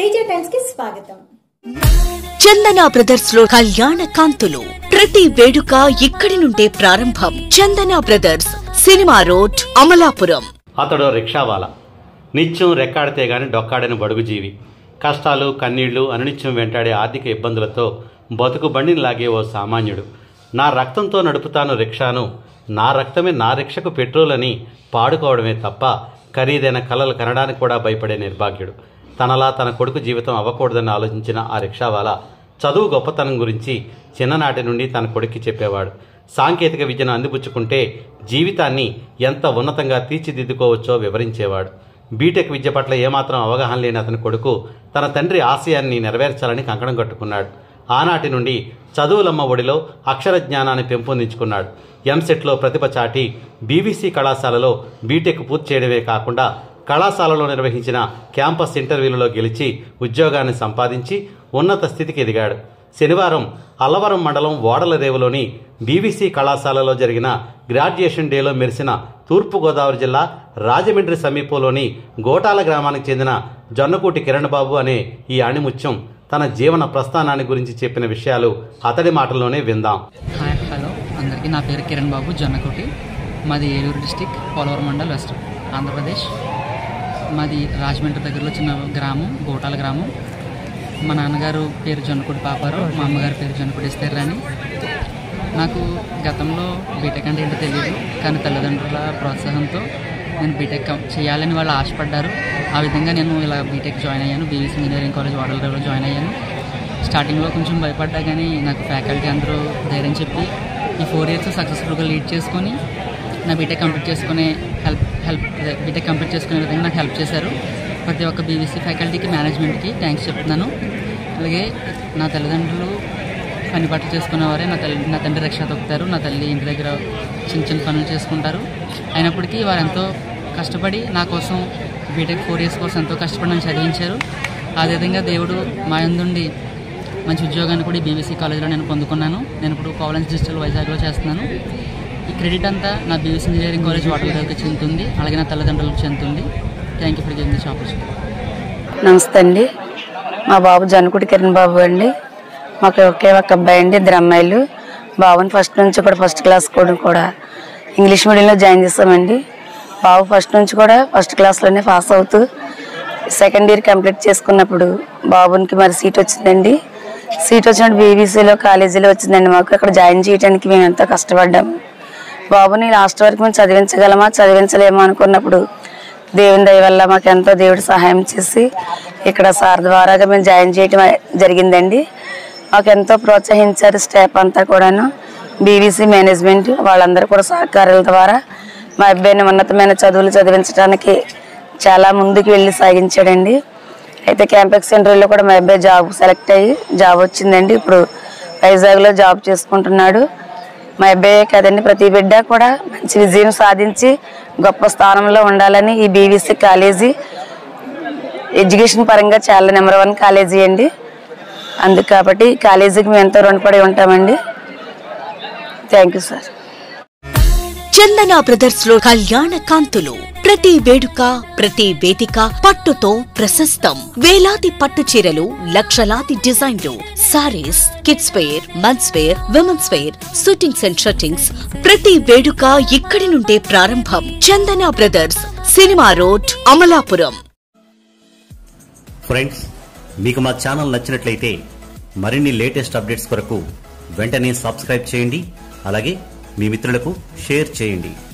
Teja times కి స్వాగతం చందన brothers లో కళ్యాణ కాంతులు ప్రతి వేడుక ఇక్కడి నుండే ప్రారంభం Chandana brothers cinema road Amalapuram అతడు రిక్షావాల నిత్యం రెక్కాడితే గాని డొక్కాడని బడుగు జీవి కష్టాలు కన్నీళ్లు అనునిత్యం వెంటాడే ఆర్థిక ఇబ్బందులతో బతుకు బండిని లాగే ఓ సామాన్యుడు నా రక్తంతో నడుపుతాను రిక్షాను నా రక్తమే నా రిక్షకు పెట్రోల్ అని పాడుకోవడమే తప్ప ఖరీదైన కలలు కనడానికి కూడా భయపడే నిర్భాగ్యుడు తనలా తన కొడుకు జీవితం అవ్వకూడదని ఆలోచించిన ఆ రిక్షావాలా చదువు గొప్పతనం గురించి చిన్ననాటి నుండి తన కొడుక్కి చెప్పేవాడు సాంకేతిక విద్యను అందిపుచ్చుకుంటే జీవితాన్ని ఎంత ఉన్నతంగా తీర్చిదిద్దుకోవచ్చో వివరించేవాడు బీటెక్ విద్య పట్ల ఏమాత్రం అవగాహన లేని అతని కొడుకు తన తండ్రి ఆశయాన్ని నెరవేర్చాలని కంకణం కట్టుకున్నాడు ఆనాటి నుండి చదువులమ్మ ఒడిలో అక్షర జ్ఞానాన్ని పెంపొందించుకున్నాడు ఎంసెట్లో ప్రతిభ చాటి బీవీసీ కళాశాలలో బీటెక్ పూర్తి చేయడమే కాకుండా కళాశాలలో నిర్వహించిన క్యాంపస్ ఇంటర్వ్యూలలో గెలిచి ఉద్యోగాన్ని సంపాదించి ఉన్నత స్థితికి ఎదిగాడు శనివారం అల్లవరం మండలం ఓడలరేవులోని బీవీసీ కళాశాలలో జరిగిన గ్రాడ్యుయేషన్ డేలో మెరిసిన తూర్పుగోదావరి జిల్లా రాజమండ్రి సమీపంలోని గోటాల గ్రామానికి చెందిన జొన్నకూటి కిరణ్ బాబు అనే ఈ ఆణిముత్యం తన జీవన ప్రస్థానాన్ని గురించి చెప్పిన విషయాలు అతడి మాటల్లోనే విందాం హాయ్ హలో అందరికీ నా పేరు కిరణ్ బాబు జొన్నకోటి మాది ఏలూరు డిస్టిక్ పోలవరం మండల్ వెస్ట్ ఆంధ్రప్రదేశ్ మాది రాజమండ్రి దగ్గరలో చిన్న గ్రామం గోటాల గ్రామం మా నాన్నగారు పేరు జొన్నకోటి పాపారు మా అమ్మగారి పేరు జొన్నకోటి ఇస్తారని నాకు గతంలో బీటెక్ అంటే ఏంటో తెలియదు కానీ తల్లిదండ్రుల ప్రోత్సాహంతో నేను బీటెక్ కం- చేయాలని వాళ్ళు ఆశపడ్డారు ఆ విధంగా నేను ఇలా బీటెక్ జాయిన్ అయ్యాను బీవీసీ ఇంజనీరింగ్ కాలేజ్ వాడలరేవులో జాయిన్ అయ్యాను స్టార్టింగ్లో కొంచెం భయపడ్డా కానీ నాకు ఫ్యాకల్టీ అందరూ ధైర్యం చెప్పి ఈ ఫోర్ ఇయర్స్ సక్సెస్ఫుల్గా లీడ్ చేసుకొని నా బీటెక్ కంప్లీట్ చేసుకునే హెల్ప్ హెల్ప్ బీటెక్ కంప్లీట్ చేసుకునే విధంగా నాకు హెల్ప్ చేశారు ప్రతి ఒక్క బీవీసీ ఫ్యాకల్టీకి మేనేజ్మెంట్కి థ్యాంక్స్ చెప్తున్నాను అలాగే నా తల్లిదండ్రులు పని బట్టలు చేసుకునేవారే నా తల్లి నా తండ్రి రిక్షా తొక్కుతారు నా తల్లి ఇంటి దగ్గర చిన్న చిన్న పనులు చేసుకుంటారు అయినప్పటికీ వారు ఎంతో కష్టపడి నా కోసం బీటెక్ ఫోర్ ఇయర్స్ కోసం ఎంతో కష్టపడి నన్ను చదివించారు అదేవిధంగా దేవుడు మా యందుండి మంచి ఉద్యోగాన్ని కూడా ఈ బీబీసీ కాలేజీలో నేను పొందుకున్నాను నేను ఇప్పుడు కోవలెన్స్ డిజిటల్ వైజాగ్లో చేస్తున్నాను ఈ క్రెడిట్ అంతా నా బీబీసీ ఇంజనీరింగ్ కాలేజ్ వాటర్ దగ్గర చెందుతుంది అలాగే నా తల్లిదండ్రులకు చెందుతుంది thank you for giving this opportunity నమస్తే అండి మా బాబు జనకుడి కిరణ్ బాబు అండి మాకు ఒకే ఒక అబ్బాయి అండి ఇద్దరు అమ్మాయిలు బాబుని ఫస్ట్ నుంచి కూడా ఫస్ట్ క్లాస్ కూడా కూడా ఇంగ్లీష్ మీడియంలో జాయిన్ చేస్తామండి బాబు ఫస్ట్ నుంచి కూడా ఫస్ట్ క్లాస్లోనే పాస్ అవుతూ సెకండ్ ఇయర్ కంప్లీట్ చేసుకున్నప్పుడు బాబునికి మరి సీట్ వచ్చిందండి సీట్ వచ్చినప్పుడు బీబీసీలో కాలేజీలో వచ్చిందండి మాకు అక్కడ జాయిన్ చేయడానికి మేము ఎంతో కష్టపడ్డాము బాబుని లాస్ట్ వరకు మేము చదివించగలమా చదివించలేమా అనుకున్నప్పుడు దేవుని దయ వల్ల మాకు ఎంతో దేవుడు సహాయం చేసి ఇక్కడ సార్ ద్వారాగా మేము జాయిన్ చేయడం జరిగిందండి మాకు ఎంతో ప్రోత్సహించారు స్టాఫ్ అంతా కూడాను బీవీసీ మేనేజ్మెంట్ వాళ్ళందరూ కూడా సహకారాల ద్వారా మా అబ్బాయిని ఉన్నతమైన చదువులు చదివించడానికి చాలా ముందుకు వెళ్ళి సాగించాడండి అయితే క్యాంపస్ సెంటర్లో కూడా మా అబ్బాయి జాబ్ సెలెక్ట్ అయ్యి జాబ్ వచ్చిందండి ఇప్పుడు వైజాగ్లో జాబ్ చేసుకుంటున్నాడు మా అబ్బాయే కదండి ప్రతి బిడ్డ కూడా మంచి విజయం సాధించి గొప్ప స్థానంలో ఉండాలని ఈ బీవీసీ కాలేజీ ఎడ్యుకేషన్ పరంగా చాలా నెంబర్ వన్ కాలేజీ అండి అందుకు కాబట్టి ఈ కాలేజీకి మేము ఎంతో రుణపడి ఉంటామండి thank you sir Chandana brothers లో కళ్యాణ కాంతులు ప్రతి వేడుక ప్రతి వేదిక పట్టుతో ప్రశస్తం వేలాది పట్టు చీరలు లక్షలాది డిజైన్లు sarees kids wear men's wear women's wear shootings and shirtings ప్రతి వేడుక ఇక్కడి నుండే ప్రారంభం Chandana brothers cinema road Amalapuram friends మీకు మా ఛానల్ నచ్చినట్లయితే మరిన్ని లేటెస్ట్ అప్డేట్స్ కొరకు వెంటనే సబ్స్క్రైబ్ చేయండి అలాగే మీ మిత్రులకు షేర్ చేయండి